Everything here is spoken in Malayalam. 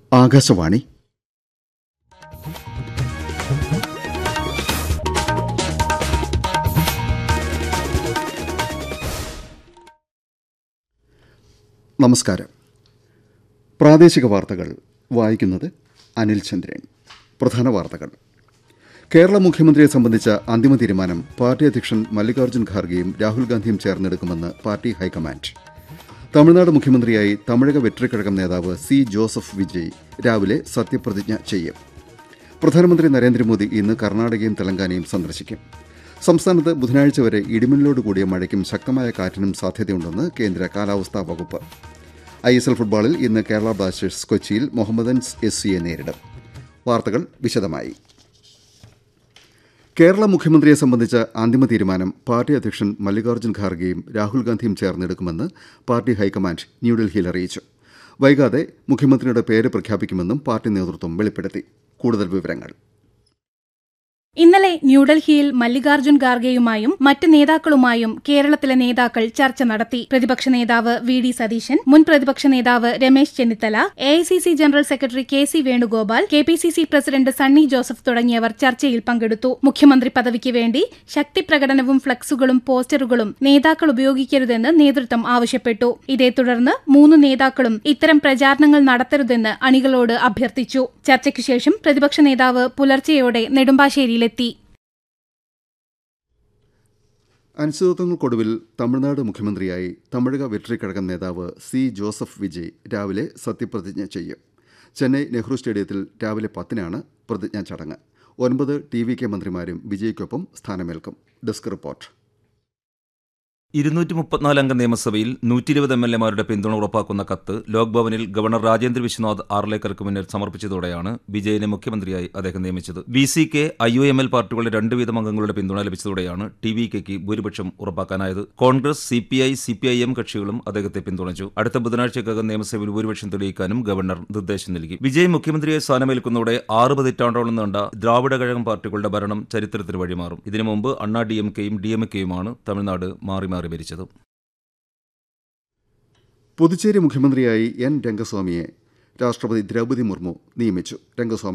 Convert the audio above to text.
ആകാശവാണി നമസ്കാരം പ്രാദേശിക വാർത്തകൾ വായിക്കുന്നത് അനിൽ ചന്ദ്രൻ പ്രധാന വാർത്തകൾ കേരള മുഖ്യമന്ത്രിയെ സംബന്ധിച്ച അന്തിമ തീരുമാനം പാർട്ടി അധ്യക്ഷൻ മല്ലികാർജ്ജുൻ ഖാർഗെയും രാഹുൽ ഗാന്ധിയും ചേർന്നെടുക്കുമെന്ന് പാർട്ടി ഹൈക്കമാൻഡ് തമിഴ്നാട് മുഖ്യമന്ത്രിയായി തമിഴക വെട്രിക്കഴകം നേതാവ് സി ജോസഫ് വിജയ് രാവിലെ സത്യപ്രതിജ്ഞ ചെയ്യും പ്രധാനമന്ത്രി നരേന്ദ്രമോദി ഇന്ന് കർണാടകയും തെലങ്കാനയും സന്ദർശിക്കും സംസ്ഥാനത്ത് ബുധനാഴ്ച വരെ ഇടിമിന്നലോട് കൂടിയ മഴയ്ക്കും ശക്തമായ കാറ്റിനും സാധ്യതയുണ്ടെന്ന് കേന്ദ്ര കാലാവസ്ഥാ വകുപ്പ് ഐ എസ് എൽ ഫുട്ബോളിൽ ഇന്ന് കേരള ബ്ലാസ്റ്റേഴ്സ് കൊച്ചിയിൽ മുഹമ്മദൻസ് എസ് സിയെ നേരിടും വാർത്തകൾ വിശദമായി കേരള മുഖ്യമന്ത്രിയെ സംബന്ധിച്ച അന്തിമ തീരുമാനം പാർട്ടി അധ്യക്ഷൻ മല്ലികാർജ്ജുൻ ഖാർഗെയും രാഹുൽ ഗാന്ധിയും ചേർന്നെടുക്കുമെന്ന് പാർട്ടി ഹൈക്കമാൻഡ് ന്യൂഡൽഹിയിൽ അറിയിച്ചു വൈകാതെ മുഖ്യമന്ത്രിയുടെ പേര് പ്രഖ്യാപിക്കുമെന്നും പാർട്ടി നേതൃത്വം വെളിപ്പെടുത്തി കൂടുതൽ വിവരങ്ങൾ ഇന്നലെ ന്യൂഡൽഹിയിൽ മല്ലികാർജ്ജുൻ ഖാർഗെയുമായും മറ്റ് നേതാക്കളുമായും കേരളത്തിലെ നേതാക്കൾ ചർച്ച നടത്തി പ്രതിപക്ഷ നേതാവ് വി ഡി സതീശൻ മുൻ പ്രതിപക്ഷ നേതാവ് Ramesh Chennithala A I C C general secretary K C Venugopal K P C C president Sunny Joseph തുടങ്ങിയവർ ചർച്ചയിൽ പങ്കെടുത്തു മുഖ്യമന്ത്രി പദവിക്ക് വേണ്ടി ശക്തി പ്രകടനവും ഫ്ലക്സുകളും പോസ്റ്ററുകളും നേതാക്കൾ ഉപയോഗിക്കരുതെന്ന് നേതൃത്വം ആവശ്യപ്പെട്ടു ഇതേ തുടർന്ന് മൂന്ന് നേതാക്കളും ഇത്തരം പ്രചാരണങ്ങൾ നടത്തരുതെന്ന് അണികളോട് അഭ്യർത്ഥിച്ചു ചർച്ചയ്ക്കു ശേഷം പ്രതിപക്ഷ നേതാവ് പുലർച്ചെയോടെ നെടുമ്പാശ്ശേരിയിലെത്തി അനിശ്ചിതത്വങ്ങൾക്കൊടുവിൽ തമിഴ്നാട് മുഖ്യമന്ത്രിയായി തമിഴക വെട്രിക്കഴകം നേതാവ് സി ജോസഫ് വിജയ് രാവിലെ സത്യപ്രതിജ്ഞ ചെയ്യും ചെന്നൈ നെഹ്റു സ്റ്റേഡിയത്തിൽ രാവിലെ പത്തിനാണ് പ്രതിജ്ഞാ ചടങ്ങ് ഒൻപത് ടി വി കെ മന്ത്രിമാരും വിജയ്ക്കൊപ്പം സ്ഥാനമേൽക്കും ഡെസ്ക് റിപ്പോർട്ട് ഇരുന്നൂറ്റി മുപ്പത്തിനാല് അംഗ നിയമസഭയിൽ നൂറ്റി ഇരുപത് എം എൽ എമാരുടെ പിന്തുണ ഉറപ്പാക്കുന്ന കത്ത് ലോക്ഭവനിൽ ഗവർണർ രാജേന്ദ്ര വിശ്വനാഥ് ആർലേക്കർക്ക് മുന്നിൽ സമർപ്പിച്ചതോടെയാണ് വിജയനെ മുഖ്യമന്ത്രിയായി അദ്ദേഹം നിയമിച്ചത് B C K I U M L പാർട്ടികളുടെ രണ്ട് വീതം അംഗങ്ങളുടെ പിന്തുണ ലഭിച്ചതോടെയാണ് ടി വി കെക്ക് ഭൂരിപക്ഷം ഉറപ്പാക്കാനായത് Congress C P I C P I M കക്ഷികളും അദ്ദേഹത്തെ പിന്തുണച്ചു അടുത്ത ബുധനാഴ്ചക്കകം നിയമസഭയിൽ ഭൂരിപക്ഷം തെളിയിക്കാനും ഗവർണർ നിർദ്ദേശം നൽകി വിജയ് മുഖ്യമന്ത്രിയായി സ്ഥാനമേൽക്കുന്നതോടെ ആറ് പതിറ്റാണ്ടോളം നീണ്ട ദ്രാവിഡ കഴകം പാർട്ടികളുടെ ഭരണം ചരിത്രത്തിന് വഴിമാറും ഇതിനു മുമ്പ് അണ്ണാ ഡി എം കെയും ഡി എം കെയുമാണ് തമിഴ്നാട് മാറി മാറി ഭരിച്ചത് പുതുച്ചേരി മുഖ്യമന്ത്രിയായി എൻ രംഗസ്വാമിയെ രാഷ്ട്രപതി ദ്രൗപദി മുർമു നിയമിച്ചു രംഗസ്വാമി